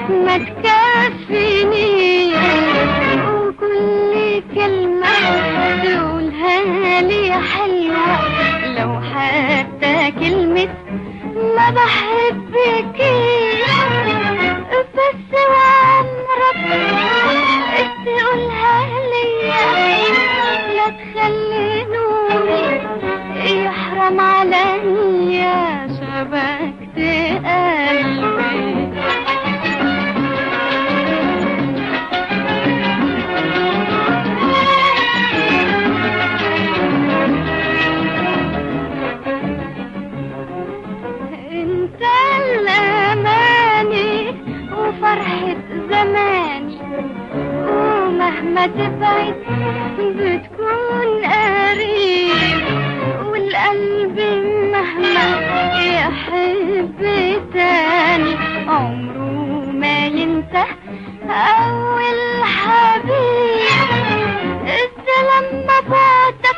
ما تكفيني وكل كلمة تقولها لي حلوة لو حتى كلمة ما بحبك بس وعمرك تقولها ليا لا تخلي نوري يحرم عليا شبكت قلبي انت الاماني وفرحة زماني ومهما تبعد بتكون قريب والقلب مهما يحب تاني عمره ما ينسى اول حبيب إذا لما بعدك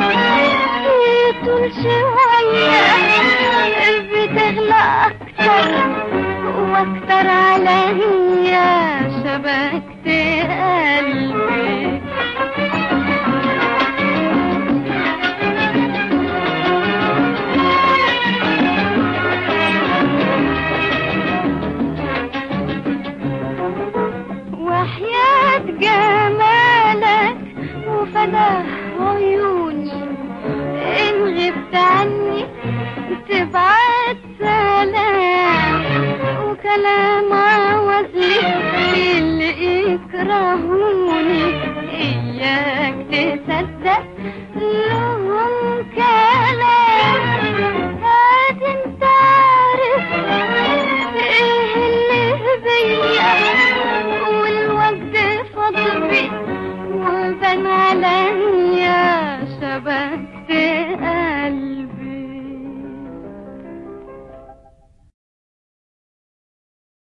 يطول شوية بتغلى أكتر وأكتر عليا شبكت قلبي وحياة جمالك وفداه عيوني إن غبت عني تبعت سلام وكلام عوزلي اللي يكرهوني إياك تصدق لهم كلام